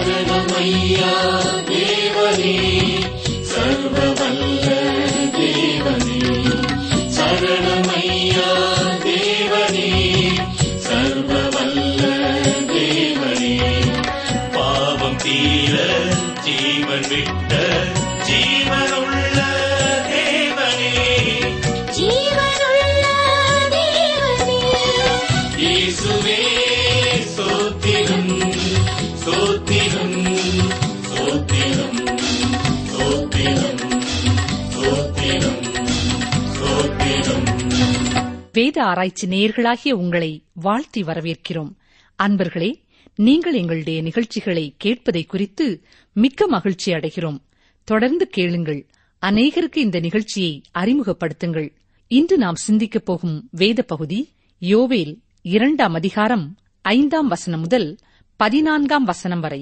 சரணமையா தேவனே சர்வவல்ல தேவனே சரணமையா தேவனே சர்வவல்ல தேவனே பாவம் தீர ஜீவன் விட்ட ஜீவனுள்ள தேவனே ஜீவனுள்ள தேவனே இயேசுவே சோத்திரம் சோத்திரம் சோத்திரம் சோத்திரம் சோத்திரம் சோத்திரம் வேத ஆராய்ச்சி நேயர்களாகிய உங்களை வாழ்த்தி வரவேற்கிறோம் அன்பர்களே நீங்கள் எங்களுடைய நிகழ்ச்சிகளை கேட்பதை குறித்து மிக்க மகிழ்ச்சி அடைகிறோம் தொடர்ந்து கேளுங்கள் அநேகருக்கு இந்த நிகழ்ச்சியை அறிமுகப்படுத்துங்கள் இன்று நாம் சிந்திக்கப் போகும் வேத பகுதி யோவேல் இரண்டாம் அதிகாரம் ஐந்தாம் வசனம் முதல் பதினான்காம் வசனம் வரை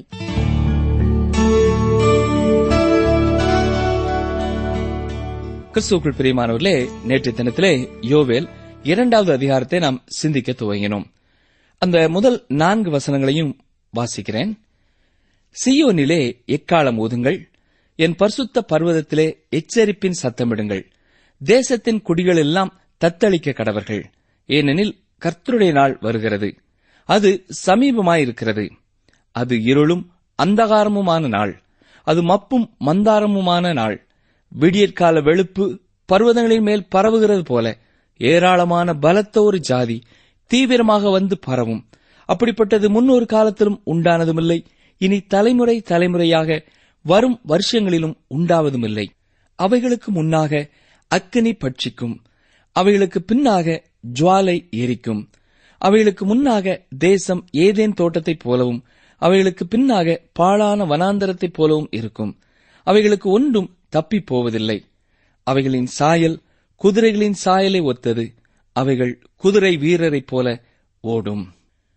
கிறிஸ்துவுக்குள் பிரியமானவர்களே நேற்று தினத்திலே யோவேல் இரண்டாவது அதிகாரத்தை நாம் சிந்திக்க துவங்கினோம் அந்த முதல் நான்கு வசனங்களையும் வாசிக்கிறேன் சியோனிலே எக்காலம் ஊதுங்கள் என் பரிசுத்த பர்வதத்திலே எச்சரிப்பின் சத்தமிடுங்கள் தேசத்தின் குடிகள் எல்லாம் தத்தளிக்க கடவர்கள் ஏனெனில் கர்த்தருடைய நாள் வருகிறது அது சமீபமாயிருக்கிறது அது இருளும் அந்தகாரமுமான நாள் அது மப்பும் மந்தாரமுமான நாள் விடியற்கால வெளுப்பு பர்வதங்களின் மேல் பரவுகிறது போல ஏராளமான பலத்த ஒரு ஜாதி தீவிரமாக வந்து பரவும் அப்படிப்பட்டது முன்னொரு காலத்திலும் உண்டானதுமில்லை இனி தலைமுறை தலைமுறையாக வரும் வருஷங்களிலும் உண்டாவதுமில்லை அவைகளுக்கு முன்னாக அக்கினி பட்சிக்கும் அவைகளுக்கு பின்னாக ஜுவாலை எரிக்கும் அவைகளுக்கு முன்னாக தேசம் ஏதேன் தோட்டத்தைப் போலவும் அவைகளுக்கு பின்னாக பாழான வனாந்தரத்தைப் போலவும் இருக்கும் அவைகளுக்கு ஒன்றும் தப்பிப் போவதில்லை அவைகளின் சாயல் குதிரைகளின் சாயலை ஒத்தது அவைகள் குதிரை வீரரைப் போல ஓடும்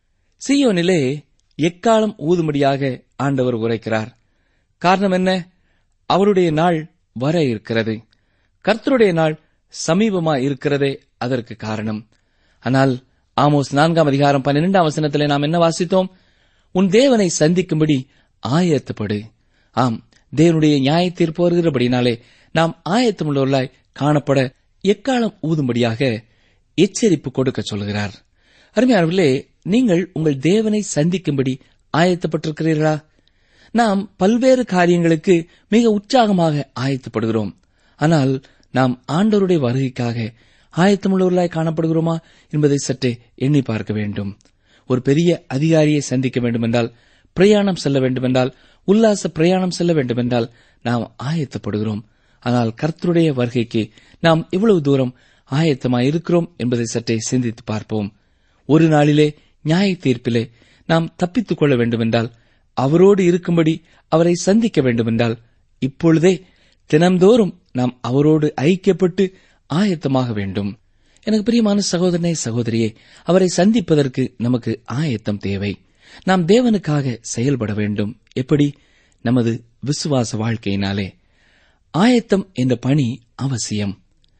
சீயோனிலே எக்காலம் ஊதும்படியாக ஆண்டவர் உரைக்கிறார் காரணம் என்ன அவருடைய நாள் வர இருக்கிறது கர்த்தருடைய நாள் சமீபமா இருக்கிறதே அதற்கு காரணம் ஆனால் ஆமோஸ் நான்காம் அதிகாரம் பன்னிரெண்டாம் வசனத்திலே நாம் என்ன வாசித்தோம் உன் தேவனை சந்திக்கும்படி ஆயத்தப்படு ஆம் தேவனுடைய நியாய தீர்ப்பு வருகிறபடினாலே நாம் ஆயத்தமுள்ளவர்களாய் காணப்பட எக்காலம் ஊதும்படியாக எச்சரிப்பு கொடுக்க சொல்கிறார் அருமையானவர்களே நீங்கள் உங்கள் தேவனை சந்திக்கும்படி ஆயத்தப்பட்டிருக்கிறீர்களா நாம் பல்வேறு காரியங்களுக்கு மிக உற்சாகமாக ஆயத்தப்படுகிறோம் ஆனால் நாம் ஆண்டவருடைய வருகைக்காக ஆயத்தமுள்ளவர்களாய் காணப்படுகிறோமா என்பதை சற்றே எண்ணி பார்க்க வேண்டும் ஒரு பெரிய அதிகாரியை சந்திக்க வேண்டுமென்றால் பிரயாணம் செல்ல வேண்டுமென்றால் உல்லாச பிரயாணம் செல்ல வேண்டுமென்றால் நாம் ஆயத்தப்படுகிறோம் ஆனால் கர்த்தருடைய வருகைக்கு நாம் எவ்வளவு தூரம் ஆயத்தமாய் இருக்கிறோம் என்பதை சற்றே சிந்தித்து பார்ப்போம் ஒரு நாளிலே நியாய தீர்ப்பிலே நாம் தப்பித்துக் கொள்ள வேண்டுமென்றால் அவரோடு இருக்கும்படி அவரை சந்திக்க வேண்டுமென்றால் இப்பொழுதே தினம்தோறும் நாம் அவரோடு ஐக்கியப்பட்டு ஆயத்தமாக வேண்டும் எனக்கு பிரியமான சகோதரனே சகோதரியே அவரை சந்திப்பதற்கு நமக்கு ஆயத்தம் தேவை நாம் தேவனுக்காக செயல்பட வேண்டும் எப்படி நமது விசுவாச வாழ்க்கையினாலே ஆயத்தம் என்ற பணி அவசியம்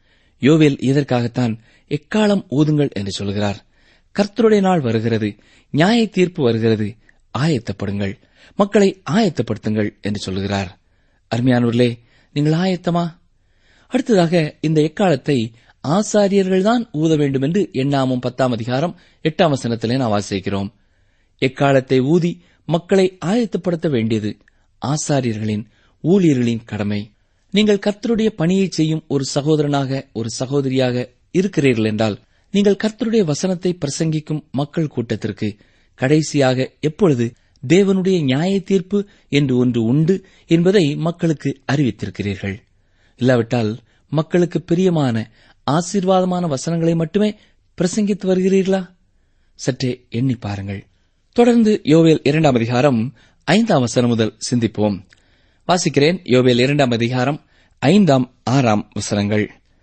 யோவேல் இதற்காகத்தான் எக்காலம் ஊதுங்கள் என்று சொல்கிறார் கர்த்தருடைய நாள் வருகிறது நியாய தீர்ப்பு வருகிறது ஆயத்தப்படுங்கள் மக்களை ஆயத்தப்படுத்துங்கள் என்று சொல்கிறார் அருமையானவர்களே நீங்கள் ஆயத்தமா அடுத்ததாக இந்த எக்காலத்தை ஆசாரியர்கள்தான் ஊத வேண்டும் என்று எண்ணாமும் பத்தாம் அதிகாரம் எட்டாம் வசனத்திலே நாம் வாசிக்கிறோம் எக்காலத்தை ஊதி மக்களை ஆயத்தப்படுத்த வேண்டியது ஆசாரியர்களின் ஊழியர்களின் கடமை நீங்கள் கர்த்தருடைய பணியை செய்யும் ஒரு சகோதரனாக ஒரு சகோதரியாக இருக்கிறீர்கள் என்றால் நீங்கள் கர்த்தருடைய வசனத்தை பிரசங்கிக்கும் மக்கள் கூட்டத்திற்கு கடைசியாக எப்பொழுது தேவனுடைய நியாய தீர்ப்பு என்று ஒன்று உண்டு என்பதை மக்களுக்கு அறிவித்திருக்கிறீர்கள் இல்லாவிட்டால் மக்களுக்கு பிரியமான ஆசீர்வாதமான வசனங்களை மட்டுமே பிரசங்கித்து வருகிறீர்களா சற்றே எண்ணி பாருங்கள் தொடர்ந்து யோவேல் இரண்டாம் அதிகாரம் ஐந்தாம் வசனம் முதல் சிந்திப்போம் வாசிக்கிறேன் யோவேல் இரண்டாம் அதிகாரம் ஐந்தாம் ஆறாம் வசனங்கள்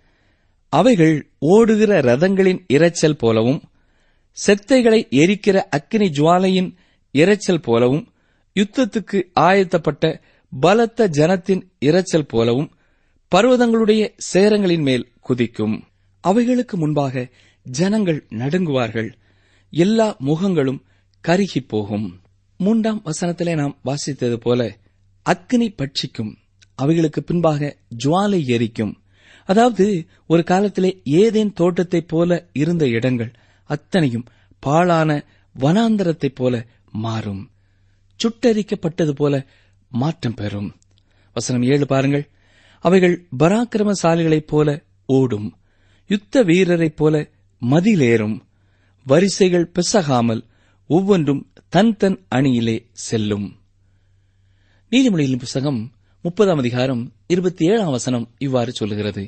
அவைகள் ஓடுகிற ரதங்களின் இரைச்சல் போலவும் செத்தைகளை எரிக்கிற அக்கினி ஜுவாலையின் இரைச்சல் போலவும் யுத்தத்துக்கு ஆயத்தப்பட்ட பலத்த ஜனத்தின் இரைச்சல் போலவும் பர்வதங்களுடைய சேரங்களின் மேல் குதிக்கும் அவைகளுக்கு முன்பாக ஜனங்கள் நடுங்குவார்கள் எல்லா முகங்களும் கருகிப் போகும் மூன்றாம் வசனத்திலே நாம் வாசித்தது போல அக்கினி பட்சிக்கும் அவைகளுக்கு பின்பாக ஜுவாலை எரிக்கும் அதாவது ஒரு காலத்திலே ஏதேன் தோட்டத்தைப் போல இருந்த இடங்கள் அத்தனையும் பாழான வனாந்தரத்தைப் போல மாறும் சுட்டரிக்கப்பட்டது போல மாற்றம் பெறும் வசனம் ஏழு பாருங்கள் அவைகள் பராக்கிரமசாலிகளைப் போல ஓடும் யுத்த வீரரைப் போல மதிலேறும் வரிசைகள் பிசகாமல் ஒவ்வொன்றும் தன் தன் அணியிலே செல்லும் நீதிமொழியின் புஸ்தகம் முப்பதாம் அதிகாரம் இருபத்தி ஏழாம் வசனம் இவ்வாறு சொல்லுகிறது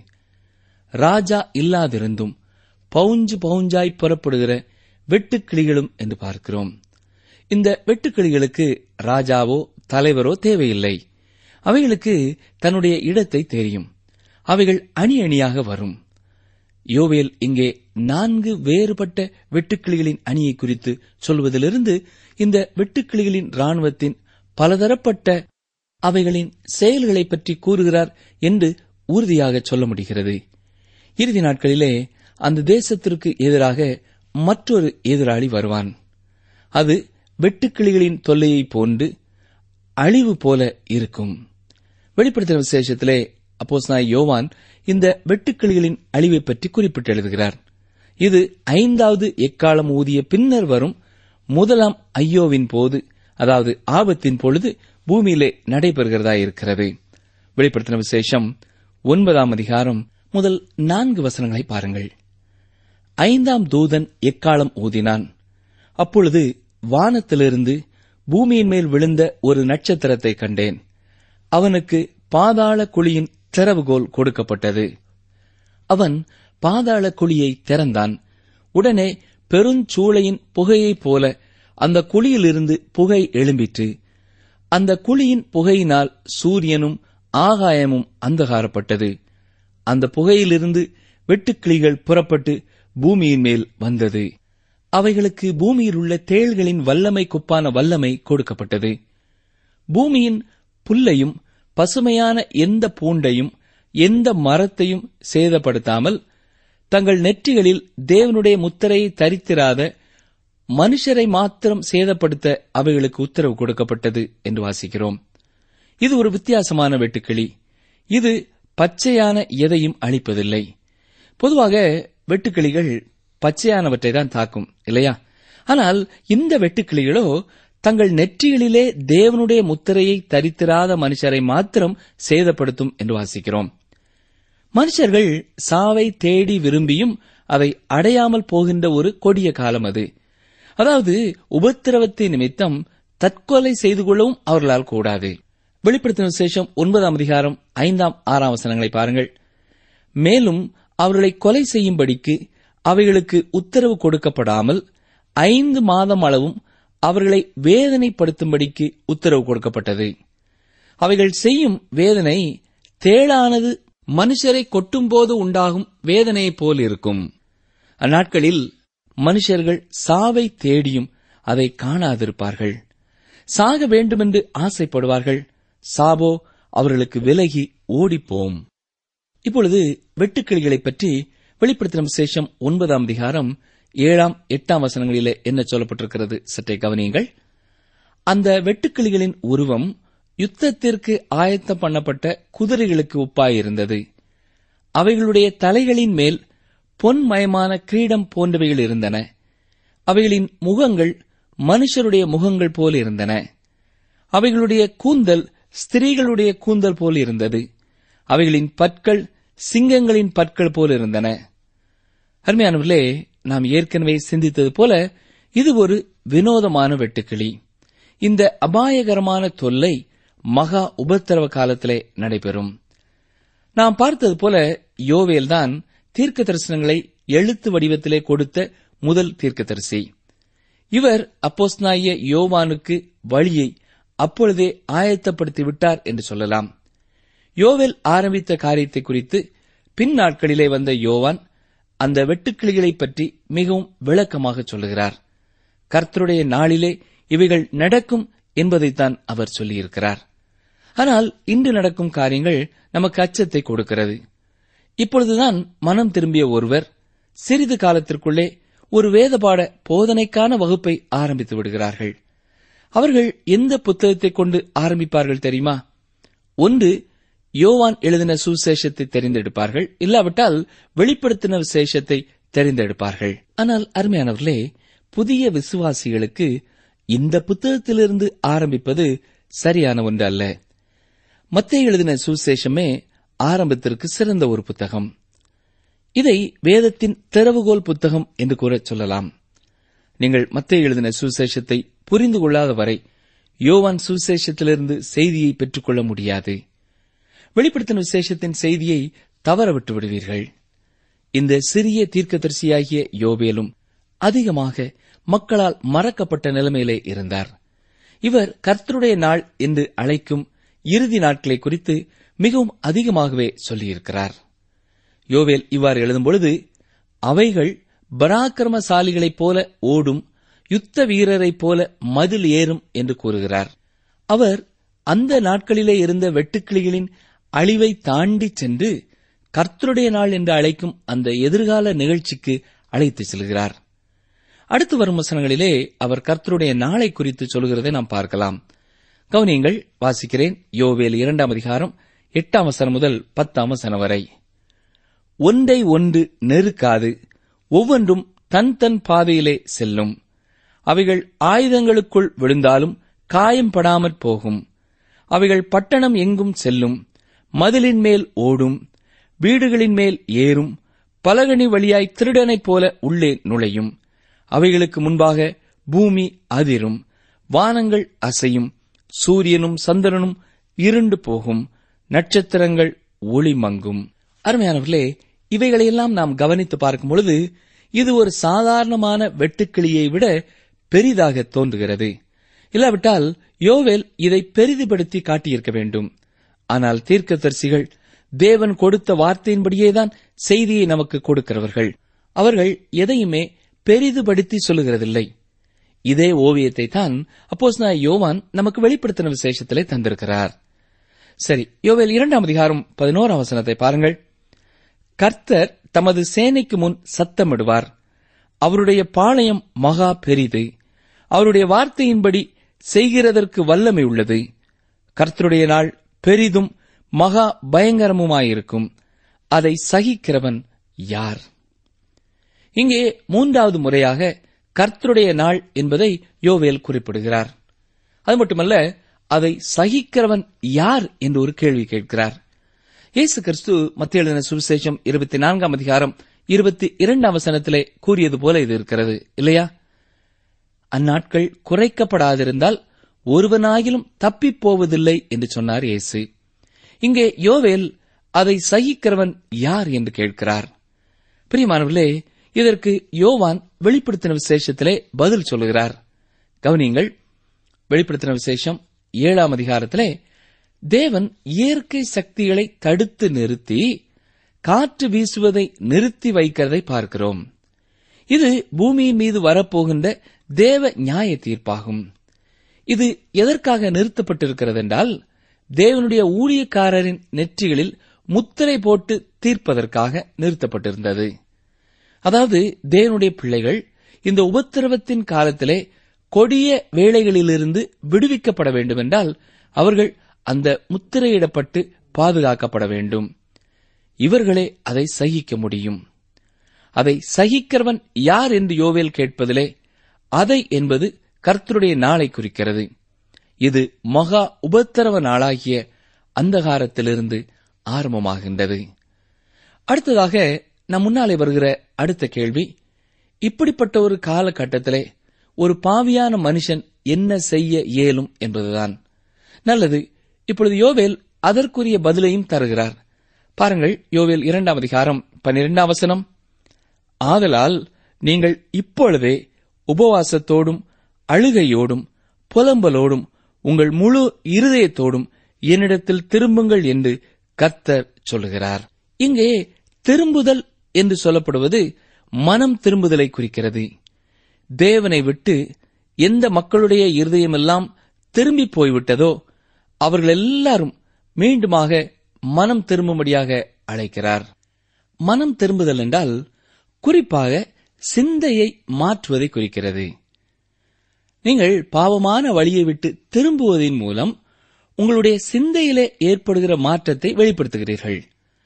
ராஜா இல்லாதிருந்தும் பவுஞ்சு பவுஞ்சாய் புறப்படுகிற வெட்டுக்கிளிகளும் என்று பார்க்கிறோம் இந்த வெட்டுக்கிளிகளுக்கு ராஜாவோ தலைவரோ தேவையில்லை அவைகளுக்கு தன்னுடைய இடத்தை தெரியும் அவைகள் அணி அணியாக வரும் யோவேல் இங்கே நான்கு வேறுபட்ட வெட்டுக்கிளிகளின் அணியை குறித்து சொல்வதிலிருந்து இந்த வெட்டுக்கிளிகளின் ராணுவத்தின் பலதரப்பட்ட அவைகளின் செயல்களை பற்றி கூறுகிறார் என்று உறுதியாக சொல்ல முடிகிறது இறுதி நாட்களிலே அந்த தேசத்திற்கு எதிராக மற்றொரு எதிராளி வருவான் அது வெட்டுக்கிளிகளின் தொல்லையைப் போன்று அழிவு போல இருக்கும் வெளிப்படுத்தின விசேஷத்திலே அப்போஸ்தலனாகிய யோவான் இந்த வெட்டுக்கிளிகளின் அழிவை பற்றி குறிப்பிட்டு எழுதுகிறார் இது ஐந்தாவது எக்காலம் ஊதிய பின்னர் வரும் முதலாம் ஐயோவின் போது அதாவது ஆபத்தின் பொழுது பூமியிலே நடைபெறுகிறதா இருக்கிறது வெளிப்படுத்தின விசேஷம் ஒன்பதாம் அதிகாரம் முதல் நான்கு வசனங்களை பாருங்கள் ஐந்தாம் தூதன் எக்காலம் ஊதினான் அப்பொழுது வானத்திலிருந்து பூமியின் மேல் விழுந்த ஒரு நட்சத்திரத்தை கண்டேன் அவனுக்கு பாதாள குழியின் திறவுகோல் கொடுக்கப்பட்டது அவன் பாதாள குழியை திறந்தான் உடனே பெருஞ்சூளையின் புகையைப் போல அந்த குழியிலிருந்து புகை எழும்பிற்று அந்த குழியின் புகையினால் சூரியனும் ஆகாயமும் அந்தகாரப்பட்டது அந்த புகையிலிருந்து வெட்டுக்கிளிகள் புறப்பட்டு பூமியின் மேல் வந்தது அவைகளுக்கு பூமியில் உள்ள தேள்களின் வல்லமை குப்பான வல்லமை கொடுக்கப்பட்டது பூமியின் புல்லையும் பசுமையான எந்த பூண்டையும் எந்த மரத்தையும் சேதப்படுத்தாமல் தங்கள் நெற்றிகளில் தேவனுடைய முத்திரையை தரித்திராத மனுஷரை மாத்திரம் சேதப்படுத்த அவைகளுக்கு உத்தரவு கொடுக்கப்பட்டது என்று வாசிக்கிறோம் இது ஒரு வித்தியாசமான வெட்டுக்கிளி இது பச்சையான எதையும் அழிப்பதில்லை பொதுவாக வெட்டுக்கிளிகள் பச்சையானவற்றை தான் தாக்கும் இல்லையா ஆனால் இந்த வெட்டுக்கிளிகளோ தங்கள் நெற்றிகளிலே தேவனுடைய முத்திரையை தரித்திராத மனுஷரை மாத்திரம் சேதப்படுத்தும் என்று வாசிக்கிறோம் மனுஷர்கள் சாவை தேடி விரும்பியும் அதை அடையாமல் போகின்ற ஒரு கொடிய காலம் அது அதாவது உபத்திரவத்தின் நிமித்தம் தற்கொலை செய்து கொள்ளவும் அவர்களால் கூடாது வெளிப்படுத்தின விசேஷம் ஒன்பதாம் அதிகாரம் ஐந்தாம் ஆறாம் வசனங்களை பாருங்கள் மேலும் அவர்களை கொலை செய்யும்படிக்கு அவைகளுக்கு உத்தரவு கொடுக்கப்படாமல் ஐந்து மாதம் அளவும் அவர்களை வேதனைப்படுத்தும்படிக்கு உத்தரவு கொடுக்கப்பட்டது அவைகள் செய்யும் வேதனை தேளானது மனுஷரை கொட்டும்போது உண்டாகும் வேதனையைப் போல் இருக்கும் அந்நாட்களில் மனுஷர்கள் சாவை தேடியும் அதை காணாதிருப்பார்கள் சாக வேண்டுமென்று ஆசைப்படுவார்கள் சாவோ அவர்களுக்கு விலகி ஓடிப்போம் இப்பொழுது வெட்டுக்கிளிகளைப் பற்றி வெளிப்படுத்தின விசேஷம் ஒன்பதாம் அதிகாரம் ஏழாம் எட்டாம் வசனங்களிலே என்ன சொல்லப்பட்டிருக்கிறது சற்றே கவனியுங்கள் அந்த வெட்டுக்கிளிகளின் உருவம் யுத்தத்திற்கு ஆயத்தம் பண்ணப்பட்ட குதிரைகளுக்கு ஒப்பாயிருந்தது அவைகளுடைய தலைகளின் மேல் பொன்மயமான கிரீடம் போன்றவைகள் இருந்தன அவைகளின் முகங்கள் மனுஷருடைய முகங்கள் போல் இருந்தன அவைகளுடைய கூந்தல் ஸ்திரீகளுடைய கூந்தல் போல் இருந்தது அவைகளின் பற்கள் சிங்கங்களின் பற்கள் போல் இருந்தன அருமையானவர்களே நாம் ஏற்கனவே சிந்தித்தது போல இது ஒரு வினோதமான வெட்டுக்கிளி இந்த அபாயகரமான தொல்லை மகா உபத்திரவ காலத்திலே நடைபெறும் நாம் பார்த்தது போல யோவேல்தான் தீர்க்க தரிசனங்களை எழுத்து வடிவத்திலே கொடுத்த முதல் தீர்க்கதரிசி இவர் அப்போஸ்நாய யோவானுக்கு வழியை அப்பொழுதே ஆயத்தப்படுத்தி விட்டார் என்று சொல்லலாம் யோவேல் ஆரம்பித்த காரியத்தை குறித்து பின் நாட்களிலே வந்த யோவான் அந்த வெட்டுக்கிளிகளைப் பற்றி மிகவும் விளக்கமாக சொல்லுகிறார் கர்த்தருடைய நாளிலே இவைகள் நடக்கும் என்பதைத்தான் அவர் சொல்லியிருக்கிறார் ஆனால் இன்று நடக்கும் காரியங்கள் நமக்கு அச்சத்தை கொடுக்கிறது இப்பொழுதுதான் மனம் திரும்பிய ஒருவர் சிறிது காலத்திற்குள்ளே ஒரு வேதபாட போதனைக்கான வகுப்பை ஆரம்பித்து விடுகிறார்கள் அவர்கள் எந்த புத்தகத்தை கொண்டு ஆரம்பிப்பார்கள் தெரியுமா ஒன்று யோவான் எழுதின சுசேஷத்தை தெரிந்தெடுப்பார்கள் இல்லாவிட்டால் வெளிப்படுத்தின விசேஷத்தை தெரிந்தெடுப்பார்கள் ஆனால் அருமையானவர்களே புதிய விசுவாசிகளுக்கு இந்த புத்தகத்திலிருந்து ஆரம்பிப்பது சரியான ஒன்று அல்ல மத்திய எழுதின சுசேஷமே ஆரம்பத்திற்கு சிறந்த ஒரு புத்தகம் இதை வேதத்தின் திறவுகோல் புத்தகம் என்று கூட சொல்லலாம் நீங்கள் மத்திய எழுதின சுசேஷத்தை புரிந்து கொள்ளாத வரை யோவான் சுசேஷத்திலிருந்து செய்தியை பெற்றுக்கொள்ள முடியாது வெளிப்படுத்தின விசேஷத்தின் செய்தியை தவற விட்டு விடுவீர்கள் இந்த சிறிய தீர்க்கதரிசியாகிய யோபேலும் அதிகமாக மக்களால் மறக்கப்பட்ட நிலைமையிலே இருந்தார் இவர் கர்த்தருடைய நாள் என்று அழைக்கும் இறுதி நாட்களை குறித்து மிகவும் அதிகமாகவே சொல்லியிருக்கிறார் யோவேல் இவ்வாறு எழுதும்பொழுது அவைகள் பராக்கிரமசாலிகளைப் போல ஓடும் யுத்த வீரரைப் போல மதில் ஏறும் என்று கூறுகிறார் அவர் அந்த நாட்களிலே இருந்த வெட்டுக்கிளிகளின் அழிவை தாண்டிச் சென்று கர்த்தருடைய நாள் என்று அழைக்கும் அந்த எதிர்கால நிகழ்ச்சிக்கு அழைத்துச் செல்கிறார் அடுத்து வரும் வசனங்களிலே அவர் கர்த்தருடைய நாளை குறித்து சொல்கிறதை நாம் பார்க்கலாம் கவனியங்கள் வாசிக்கிறேன் யோவேல் இரண்டாம் அதிகாரம் எட்டாம் வசனம் முதல் பத்தாம் வசனம் வரை ஒன்றை ஒன்று நெருக்காது ஒவ்வொன்றும் தன் தன் பாதையிலே செல்லும் அவைகள் ஆயுதங்களுக்குள் விழுந்தாலும் காயம் படாமற் போகும் அவைகள் பட்டணம் எங்கும் செல்லும் மதிலின் மேல் ஓடும் வீடுகளின் மேல் ஏறும் பலகனி வழியாய் திருடனைப் போல உள்ளே நுழையும் அவைகளுக்கு முன்பாக பூமி அதிரும் வானங்கள் அசையும் சூரியனும் சந்திரனும் இருண்டு போகும் நட்சத்திரங்கள் ஒளி மங்கும் அருமையானவர்களே இவைகளையெல்லாம் நாம் கவனித்து பார்க்கும் பொழுது இது ஒரு சாதாரணமான வெட்டுக்கிளியை விட பெரிதாக தோன்றுகிறது இல்லாவிட்டால் யோவேல் இதை பெரிதுபடுத்தி காட்டியிருக்க வேண்டும் ஆனால் தீர்க்கதரிசிகள் தேவன் கொடுத்த வார்த்தையின்படியேதான் செய்தியை நமக்கு கொடுக்கிறவர்கள் அவர்கள் எதையுமே பெரிதுபடுத்தி சொல்லுகிறதில்லை இதே ஓவியத்தை தான் அப்போஸ் யோவான் நமக்கு வெளிப்படுத்தின விசேஷத்திலே தந்திருக்கிறார் சரி யோவேல் இரண்டாம் அதிகாரம் பதினோராம் வசனத்தை பாருங்கள் கர்த்தர் தமது சேனைக்கு முன் சத்தமிடுவார் அவருடைய பாளையம் மகா பெரிது அவருடைய வார்த்தையின்படி செய்கிறதற்கு வல்லமை உள்ளது கர்த்தருடைய நாள் பெரிதும் மகா பயங்கரமுமாயிருக்கும் அதை சகிக்கிறவன் யார் இங்கே மூன்றாவது முறையாக கர்த்தருடைய நாள் என்பதை யோவேல் குறிப்பிடுகிறார் அது மட்டுமல்ல அதை சகிக்கிறவன் யார் என்று ஒரு கேள்வி கேட்கிறார் இயேசு கிறிஸ்து மத்திய எழுதின சுவிசேஷம் இருபத்தி நான்காம் அதிகாரம் இருபத்தி இரண்டாம் வசனத்திலே கூறியது போல இது இருக்கிறது இல்லையா அந்நாட்கள் குறைக்கப்படாதிருந்தால் ஒருவனாகிலும் தப்பிப் போவதில்லை என்று சொன்னார் இயேசு இங்கே யோவேல் அதை சகிக்கிறவன் யார் என்று கேட்கிறார் பிரியமானவர்களே இதற்கு யோவான் வெளிப்படுத்தின விசேஷத்திலே பதில் சொல்லுகிறார் கவனியங்கள் வெளிப்படுத்தின விசேஷம் ஏழாம் அதிகாரத்திலே தேவன் இயற்கை சக்திகளை தடுத்து நிறுத்தி காற்று வீசுவதை நிறுத்தி வைக்கிறதை பார்க்கிறோம் இது பூமியின் மீது வரப்போகின்ற தேவ நியாய தீர்ப்பாகும் இது எதற்காக நிறுத்தப்பட்டிருக்கிறது என்றால் தேவனுடைய ஊழியக்காரரின் நெற்றிகளில் முத்திரை போட்டு தீர்ப்பதற்காக நிறுத்தப்பட்டிருந்தது அதாவது தேவனுடைய பிள்ளைகள் இந்த உபத்திரவத்தின் காலத்திலே கொடிய வேலைகளிலிருந்து விடுவிக்கப்பட வேண்டுமென்றால் அவர்கள் அந்த முத்திரையிடப்பட்டு பாதுகாக்கப்பட வேண்டும் இவர்களே அதை சகிக்க முடியும் அதை சகிக்கிறவன் யார் என்று யோவேல் கேட்பதிலே அதை என்பது கர்த்தருடைய நாளை குறிக்கிறது இது மகா உபத்திரவ நாளாகிய அந்தகாரத்திலிருந்து ஆரம்பமாகின்றது அடுத்ததாக நம் முன்னாலே வருகிற அடுத்த கேள்வி இப்படிப்பட்ட ஒரு காலகட்டத்திலே ஒரு பாவியான மனுஷன் என்ன செய்ய இயலும் என்பதுதான் நல்லது இப்பொழுது யோவேல் அதற்குரிய பதிலையும் தருகிறார் பாருங்கள் யோவேல் இரண்டாம் அதிகாரம் பன்னிரெண்டாம் வசனம் ஆதலால் நீங்கள் இப்பொழுதே உபவாசத்தோடும் அழுகையோடும் புலம்பலோடும் உங்கள் முழு இருதயத்தோடும் என்னிடத்தில் திரும்புங்கள் என்று கர்த்தர் சொல்லுகிறார் இங்கே திரும்புதல் என்று சொல்லப்படுவது மனம் திரும்புதலை குறிக்கிறது தேவனை விட்டு எந்த மக்களுடைய இருதயமெல்லாம் திரும்பி போய்விட்டதோ அவர்கள் எல்லாரும் மீண்டுமாக மனம் திரும்பும்படியாக அழைக்கிறார் மனம் திரும்புதல் என்றால் குறிப்பாக சிந்தையை மாற்றுவதை குறிக்கிறது நீங்கள் பாவமான வழியை விட்டு திரும்புவதின் மூலம் உங்களுடைய சிந்தையிலே ஏற்படுகிற மாற்றத்தை வெளிப்படுத்துகிறீர்கள்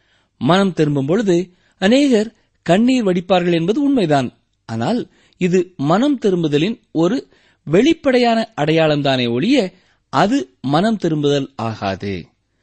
மனம் திரும்பும் பொழுது அநேகர் கண்ணீர் வடிப்பார்கள் என்பது உண்மைதான் ஆனால் இது மனம் திரும்புதலின் ஒரு வெளிப்படையான அடையாளம்தானே ஒழிய அது மனம் திரும்புதல் ஆகாது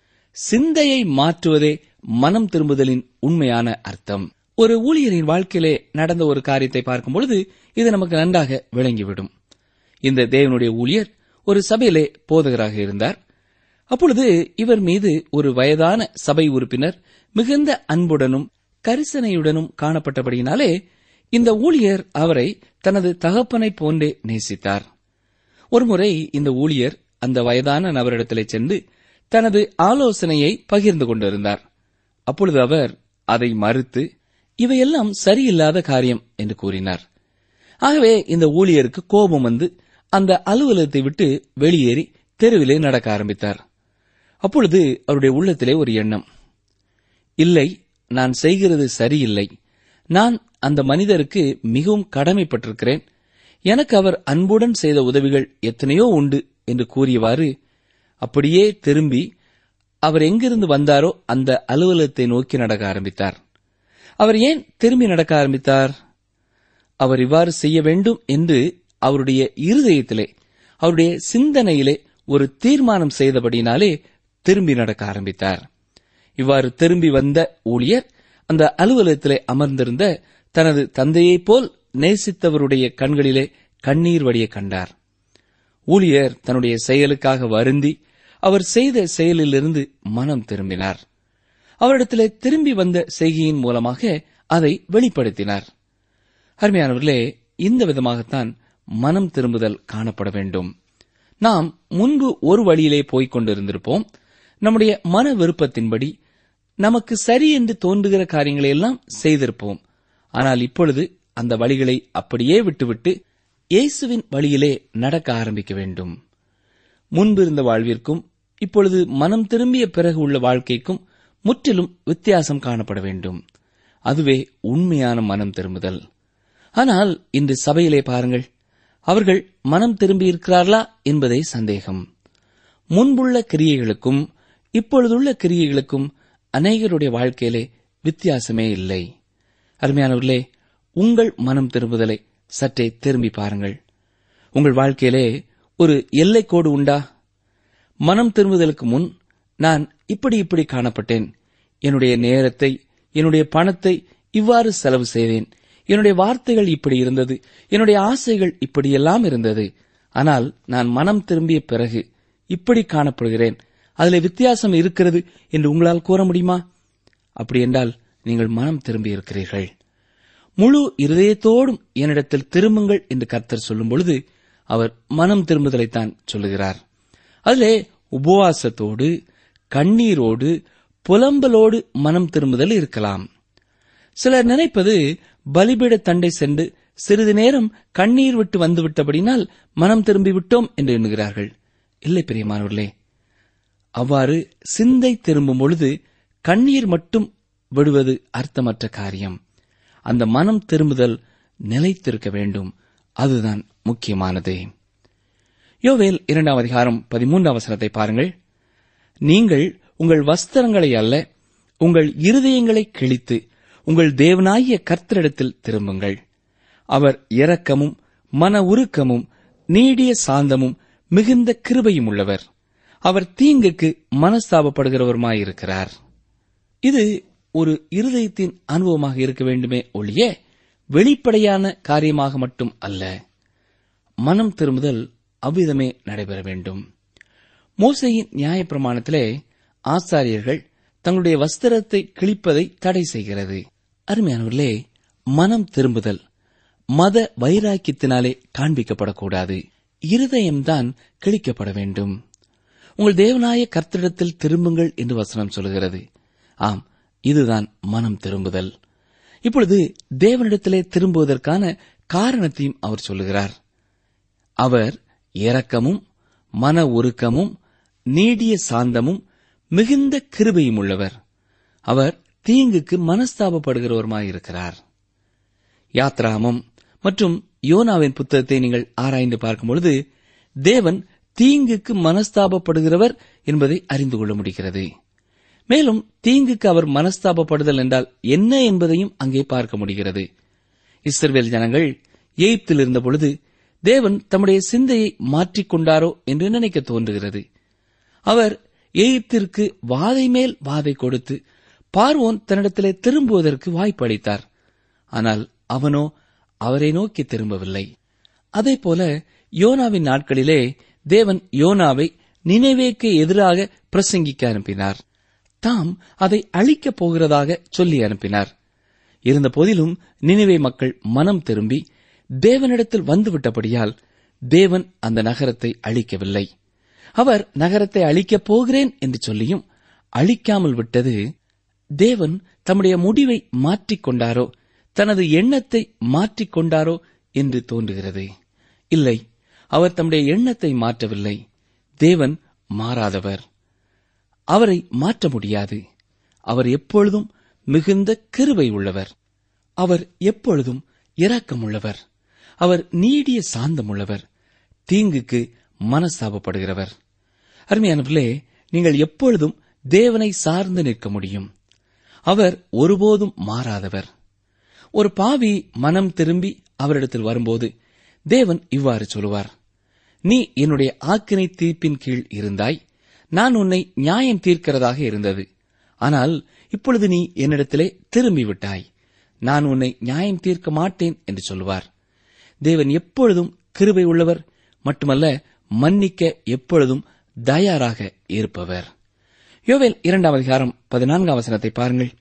சிந்தையை மாற்றுவதே மனம் திரும்புதலின் உண்மையான அர்த்தம் ஒரு ஊழியரின் வாழ்க்கையிலே நடந்த ஒரு காரியத்தை பார்க்கும் பொழுது இது நமக்கு நன்றாக விளங்கிவிடும் இந்த தேவனுடைய ஊழியர் ஒரு சபையிலே போதகராக இருந்தார் அப்பொழுது இவர் மீது ஒரு வயதான சபை உறுப்பினர் மிகுந்த அன்புடனும் கரிசனையுடனும் காணப்பட்டபடியினாலே இந்த ஊழியர் அவரை தனது தகப்பனைப் போன்றே நேசித்தார் ஒருமுறை இந்த ஊழியர் அந்த வயதான நபரிடத்திலே சென்று தனது ஆலோசனையை பகிர்ந்து கொண்டிருந்தார் அப்பொழுது அவர் அதை மறுத்து இவையெல்லாம் சரியில்லாத காரியம் என்று கூறினார் ஆகவே இந்த ஊழியருக்கு கோபம் வந்து அந்த அலுவலகத்தை விட்டு வெளியேறி தெருவிலே நடக்க ஆரம்பித்தார் அப்பொழுது அவருடைய உள்ளத்திலே ஒரு எண்ணம் இல்லை நான் செய்கிறது சரியில்லை நான் அந்த மனிதருக்கு மிகவும் கடமைப்பட்டிருக்கிறேன் எனக்கு அவர் அன்புடன் செய்த உதவிகள் எத்தனையோ உண்டு என்று கூறியவாறு அப்படியே திரும்பி அவர் எங்கிருந்து வந்தாரோ அந்த அலுவலகத்தை நோக்கி நடக்க ஆரம்பித்தார் அவர் ஏன் திரும்பி நடக்க ஆரம்பித்தார் அவர் இவ்வாறு செய்ய வேண்டும் என்று அவருடைய இருதயத்திலே அவருடைய சிந்தனையிலே ஒரு தீர்மானம் செய்தபடினாலே திரும்பி நடக்க ஆரம்பித்தார் இவ்வாறு திரும்பி வந்த ஊழியர் அந்த அலுவலகத்திலே அமர்ந்திருந்த தனது தந்தையைப் போல் நேசித்தவருடைய கண்களிலே கண்ணீர் வடிய கண்டார் ஊழியர் தன்னுடைய செயலுக்காக வருந்தி அவர் செய்த செயலிலிருந்து மனம் திரும்பினார் அவரிடத்திலே திரும்பி வந்த செய்கையின் மூலமாக அதை வெளிப்படுத்தினார் அருமையானவர்களே இந்த விதமாகத்தான் மனம் திரும்புதல் காணப்பட வேண்டும் நாம் முன்பு ஒரு வழியிலே போய்க் கொண்டிருந்திருப்போம் நம்முடைய மன விருப்பத்தின்படி நமக்கு சரி என்று தோன்றுகிற காரியங்களை எல்லாம் செய்திருப்போம் ஆனால் இப்பொழுது அந்த வழிகளை அப்படியே விட்டுவிட்டு இயேசுவின் வழியிலே நடக்க ஆரம்பிக்க வேண்டும் முன்பிருந்த வாழ்விற்கும் இப்பொழுது மனம் திரும்பிய பிறகு உள்ள வாழ்க்கைக்கும் முற்றிலும் வித்தியாசம் காணப்பட வேண்டும் அதுவே உண்மையான மனம் திரும்புதல் ஆனால் இன்று சபையிலே பாருங்கள் அவர்கள் மனம் திரும்பியிருக்கிறார்களா என்பதே சந்தேகம் முன்புள்ள கிரியைகளுக்கும் இப்பொழுதுள்ள கிரியைகளுக்கும் அநேகருடைய வாழ்க்கையிலே வித்தியாசமே இல்லை அருமையானவர்களே உங்கள் மனம் திரும்புதலை சற்றே திரும்பி பாருங்கள் உங்கள் வாழ்க்கையிலே ஒரு எல்லைக்கோடு உண்டா மனம் திரும்புதலுக்கு முன் நான் இப்படி இப்படி காணப்பட்டேன் என்னுடைய நேரத்தை என்னுடைய பணத்தை இவ்வாறு செலவு செய்தேன் என்னுடைய வார்த்தைகள் இப்படி இருந்தது என்னுடைய ஆசைகள் இப்படியெல்லாம் இருந்தது ஆனால் நான் மனம் திரும்பிய பிறகு இப்படி காணப்படுகிறேன் அதில் வித்தியாசம் இருக்கிறது என்று உங்களால் கூற முடியுமா அப்படி என்றால் நீங்கள் மனம் திரும்பி இருக்கிறீர்கள் முழு இருதயத்தோடும் என்னிடத்தில் திரும்புங்கள் என்று கர்த்தர் சொல்லும் பொழுது அவர் மனம் திரும்புதலைத்தான் சொல்லுகிறார் அதிலே உபவாசத்தோடு கண்ணீரோடு புலம்பலோடு மனம் திரும்புதல் இருக்கலாம் சிலர் நினைப்பது பலிபீட தண்டை சென்று சிறிது நேரம் கண்ணீர் விட்டு வந்துவிட்டபடினால் மனம் திரும்பி விட்டோம் என்று எண்ணுகிறார்கள் இல்லை பிரியமானவர்களே அவ்வாறு சிந்தை திரும்பும் பொழுது கண்ணீர் மட்டும் விடுவது அர்த்தமற்ற காரியம் அந்த மனம் திரும்புதல் நிலைத்திருக்க வேண்டும் அதுதான் முக்கியமானது யோவேல் இரண்டாம் அதிகாரம் பதிமூன்றாம் வசனத்தை பாருங்கள் நீங்கள் உங்கள் வஸ்திரங்களை அல்ல உங்கள் இருதயங்களை கிழித்து உங்கள் தேவனாகிய கர்த்தரிடத்தில் திரும்புங்கள் அவர் இரக்கமும் மன உருக்கமும் நீடிய சாந்தமும் மிகுந்த கிருபையும் உள்ளவர் அவர் தீங்குக்கு மனஸ்தாபப்படுகிறவருமாயிருக்கிறார் இது ஒரு இருதயத்தின் அனுபவமாக இருக்க வேண்டுமே ஒழிய வெளிப்படையான காரியமாக மட்டும் அல்ல மனம் திரும்புதல் அவ்விதமே நடைபெற வேண்டும் மோசையின் நியாயப்பிரமாணத்திலே ஆசாரியர்கள் தங்களுடைய வஸ்திரத்தை கிழிப்பதை தடை செய்கிறது அருமையானவர்களே மனம் திரும்புதல் மத வைராக்கியத்தினாலே காண்பிக்கப்படக்கூடாது இருதயம்தான் கிழிக்கப்பட வேண்டும் உங்கள் தேவனாய கர்த்தரிடத்தில் திரும்புங்கள் என்று வசனம் சொல்கிறது ஆம் இதுதான் மனம் திரும்புதல் இப்பொழுது தேவனிடத்திலே திரும்புவதற்கான காரணத்தையும் அவர் சொல்லுகிறார் அவர் இரக்கமும் மன உருக்கமும் நீடிய சாந்தமும் மிகுந்த கிருபையும் உள்ளவர் அவர் தீங்குக்கு மனஸ்தாபப்படுகிறவருமாயிருக்கிறார் யாத்ராமம் மற்றும் யோனாவின் புத்தகத்தை நீங்கள் ஆராய்ந்து பார்க்கும் பொழுது தேவன் தீங்குக்கு மனஸ்தாபப்படுகிறவர் என்பதை அறிந்து கொள்ள முடிகிறது மேலும் தீங்குக்கு அவர் மனஸ்தாபப்படுதல் என்றால் என்ன என்பதையும் அங்கே பார்க்க முடிகிறது இஸ்ரவேல் ஜனங்கள் எகிப்தில் இருந்த பொழுது தேவன் தம்முடைய சிந்தையை மாற்றிக்கொண்டாரோ என்று நினைக்க தோன்றுகிறது அவர் எகிப்திற்கு வாதை மேல் வாதை கொடுத்து பார்வோன் தன்னிடத்திலே திரும்புவதற்கு வாய்ப்பு அளித்தார் ஆனால் அவனோ அவரை நோக்கி திரும்பவில்லை அதேபோல யோனாவின் நாட்களிலே தேவன் யோனாவை நினைவேக்கு எதிராக பிரசங்கிக்க அனுப்பினார் தாம் அதை அழிக்கப் போகிறதாக சொல்லி அனுப்பினார் இருந்த போதிலும் நினைவே மக்கள் மனம் திரும்பி தேவனிடத்தில் வந்துவிட்டபடியால் தேவன் அந்த நகரத்தை அழிக்கவில்லை அவர் நகரத்தை அழிக்கப் போகிறேன் என்று சொல்லியும் அழிக்காமல் விட்டது தேவன் தம்முடைய முடிவை மாற்றிக்கொண்டாரோ தனது எண்ணத்தை மாற்றிக்கொண்டாரோ என்று தோன்றுகிறது இல்லை அவர் தம்முடைய எண்ணத்தை மாற்றவில்லை தேவன் மாறாதவர் அவரை மாற்ற முடியாது அவர் எப்பொழுதும் மிகுந்த கிருபை உள்ளவர் அவர் எப்பொழுதும் இரக்கமுள்ளவர் அவர் நீடிய சாந்தமுள்ளவர் தீங்குக்கு மனஸ்தாபப்படுகிறவர் அருமையானவர்களே நீங்கள் எப்பொழுதும் தேவனை சார்ந்து நிற்க முடியும் அவர் ஒருபோதும் மாறாதவர் ஒரு பாவி மனம் திரும்பி அவரிடத்தில் வரும்போது தேவன் இவ்வாறு சொல்லுவார் நீ என்னுடைய ஆக்கினை தீர்ப்பின் கீழ் இருந்தாய் நான் உன்னை நியாயம் தீர்க்கிறதாக இருந்தது ஆனால் இப்பொழுது நீ என்னிடத்திலே திரும்பி விட்டாய் நான் உன்னை நியாயம் தீர்க்க மாட்டேன் என்று சொல்லுவார் தேவன் எப்பொழுதும் கிருபை உள்ளவர் மட்டுமல்ல மன்னிக்க எப்பொழுதும் தயாராக இருப்பவர் யோவேல் இரண்டாம் அதிகாரம் பதினான்காம் வசனத்தை பாருங்கள்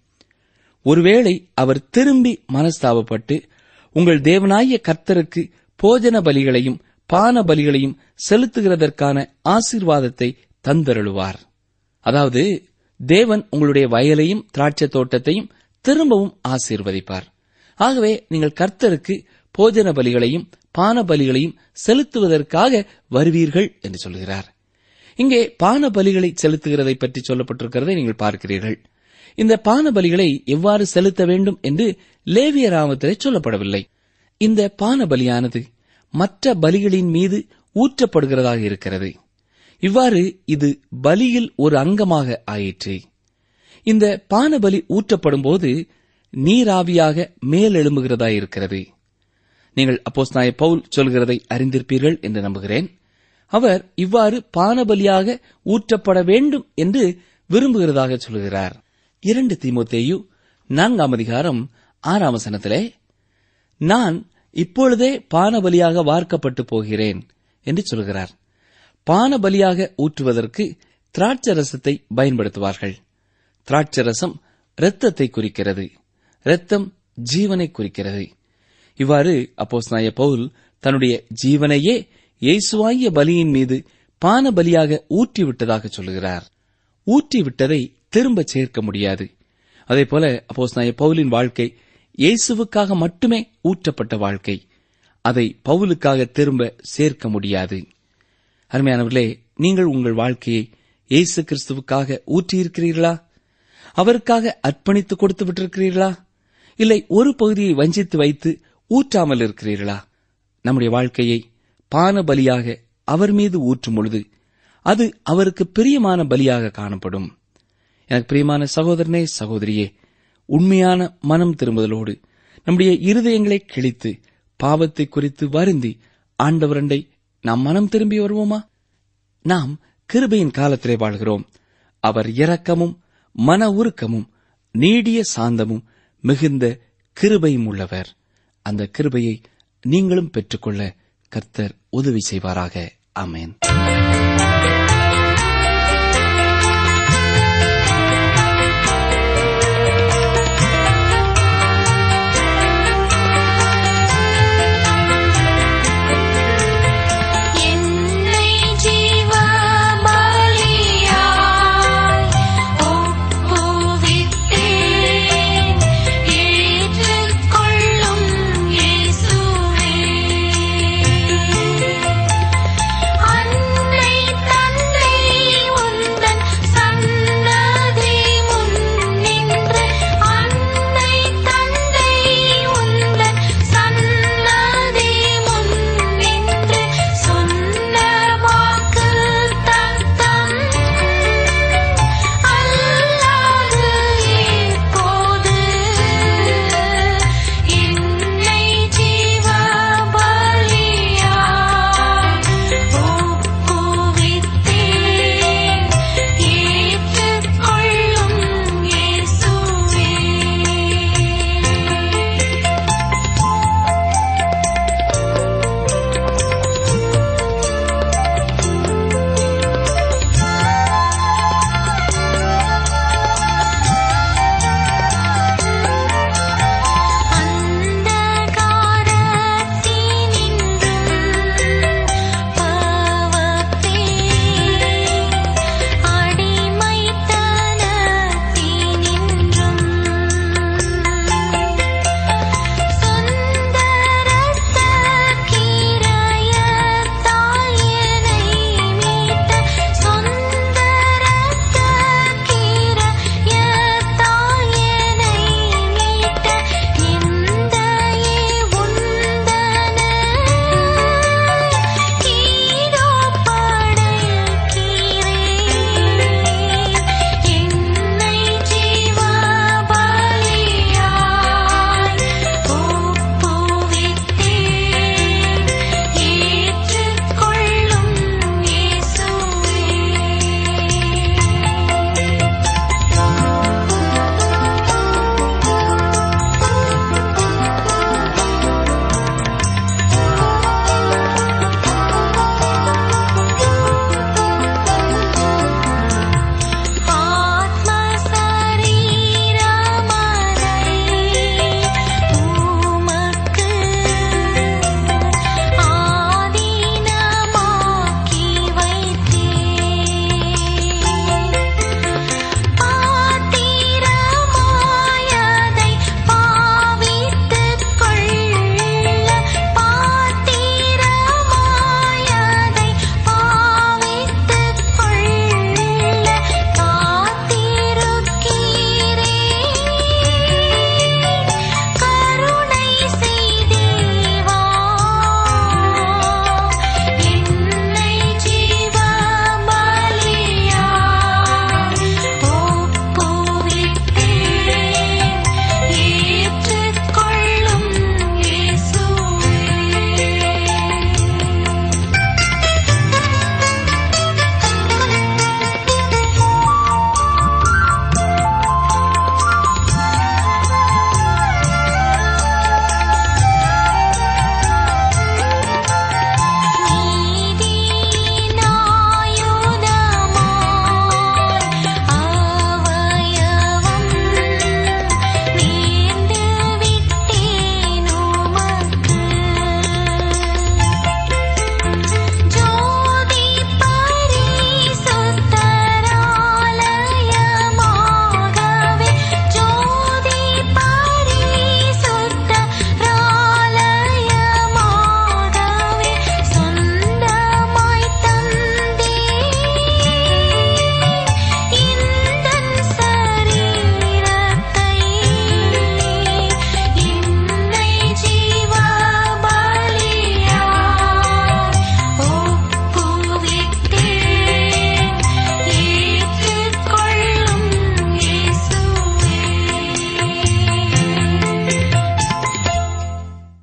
ஒருவேளை அவர் திரும்பி மனஸ்தாபப்பட்டு உங்கள் தேவனாய கர்த்தருக்கு போஜன பலிகளையும் பான பலிகளையும் செலுத்துகிறதற்கான ஆசீர்வாதத்தை தந்தருளுவார் அதாவது தேவன் உங்களுடைய வயலையும் திராட்சை தோட்டத்தையும் திரும்பவும் ஆசீர்வதிப்பார் ஆகவே நீங்கள் கர்த்தருக்கு போஜன பலிகளையும் பான பலிகளையும் செலுத்துவதற்காக வருவீர்கள் என்று சொல்கிறார் இங்கே பான பலிகளை செலுத்துகிறதை பற்றி சொல்லப்பட்டிருக்கிறதை நீங்கள் பார்க்கிறீர்கள் இந்த பான பலிகளை எவ்வாறு செலுத்த வேண்டும் என்று லேவிய ராமத்திலே சொல்லப்படவில்லை இந்த பான பலியானது மற்ற பலிகளின் மீது ஊற்றப்படுகிறதாக இருக்கிறது இவ்வாறு இது பலியில் ஒரு அங்கமாக ஆயிற்று இந்த பான பலி ஊற்றப்படும் போது நீராவியாக மேலெழும்புகிறதா இருக்கிறது நீங்கள் அப்போஸ்தாய பவுல் சொல்கிறதை அறிந்திருப்பீர்கள் என்று நம்புகிறேன் அவர் இவ்வாறு பானபலியாக ஊற்றப்பட வேண்டும் என்று விரும்புகிறதாக சொல்கிறார் இரண்டு தீமோத்தேயு நான்காம் அதிகாரம் ஆறாம் வசனத்திலே நான் இப்பொழுதே பானபலியாக வார்க்கப்பட்டு போகிறேன் என்று சொல்கிறார் பானபலியாக ஊற்றுவதற்கு திராட்சரசத்தை பயன்படுத்துவார்கள் திராட்சரசம் இரத்தத்தை குறிக்கிறது இரத்தம் ஜீவனை குறிக்கிறது இவ்வாறு அப்போஸ்நாய பவுல் தன்னுடைய ஜீவனையே இயேசுவாகிய பலியின் மீது பான பலியாக ஊற்றிவிட்டதாக சொல்லுகிறார் ஊற்றிவிட்டதை திரும்ப சேர்க்க முடியாது அதேபோல அப்போஸ்நாய பவுலின் வாழ்க்கை இயேசுவுக்காக மட்டுமே ஊற்றப்பட்ட வாழ்க்கை அதை பவுலுக்காக திரும்ப சேர்க்க முடியாது அருமையானவர்களே நீங்கள் உங்கள் வாழ்க்கையை இயேசு கிறிஸ்துவுக்காக ஊற்றியிருக்கிறீர்களா அவருக்காக அர்ப்பணித்து கொடுத்து விட்டிருக்கிறீர்களா இல்லை ஒரு பகுதியை வஞ்சித்து வைத்து ஊற்றாமல் இருக்கிறீர்களா நம்முடைய வாழ்க்கையை பான பலியாக அவர் மீது ஊற்றும் பொழுது அது அவருக்கு பிரியமான பலியாக காணப்படும் எனக்கு பிரியமான சகோதரனே சகோதரியே உண்மையான மனம் திரும்புதலோடு நம்முடைய இருதயங்களை கிழித்து பாவத்தை குறித்து வருந்தி ஆண்டவரண்டை நாம் மனம் திரும்பி வருவோமா நாம் கிருபையின் காலத்திலே வாழ்கிறோம் அவர் இரக்கமும் மன உருக்கமும் நீடிய சாந்தமும் மிகுந்த கிருபையும் உள்ளவர் அந்த கிருபையை நீங்களும் பெற்றுக்கொள்ள கர்த்தர் உதவி செய்வாராக ஆமென் என்னை ஜீவ பலியாய் ஒப்புவித்தேன் ஏற்றுக்கொள்ளும் இயேசுவே அன்னை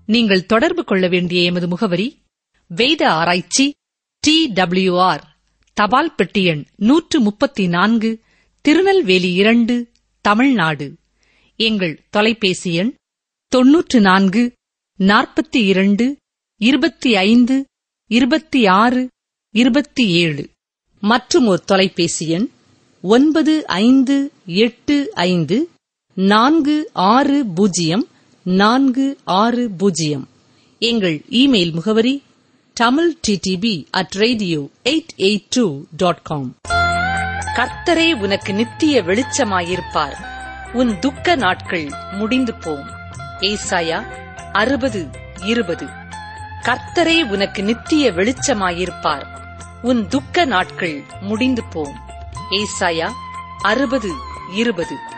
நீங்கள் தொடர்பு கொள்ள வேண்டிய எமது முகவரி வேத ஆராய்ச்சி டி ஆர் தபால் பெட்டி எண் நூற்று முப்பத்தி நான்கு திருநெல்வேலி இரண்டு தமிழ்நாடு எங்கள் தொலைபேசி எண் தொன்னூற்று நான்கு நாற்பத்தி இரண்டு இருபத்தி ஐந்து இருபத்தி ஆறு இருபத்தி ஏழு மற்றும் ஒரு தொலைபேசி எண் ஒன்பது ஐந்து எட்டு ஐந்து நான்கு ஆறு பூஜ்ஜியம் நான்கு ஆறு பூஜ்ஜியம் எங்கள் இமெயில் முகவரி Tamil DTP at radio eight eight two dot com கர்த்தரே உனக்கு நித்திய வெளிச்சமாயிருப்பார் உன் துக்க நாட்கள் முடிந்து போம் ஏசாயா அறுபது இருபது கர்த்தரே உனக்கு நித்திய வெளிச்சமாயிருப்பார் உன் துக்க நாட்கள் முடிந்து போம் ஏசாயா அறுபது இருபது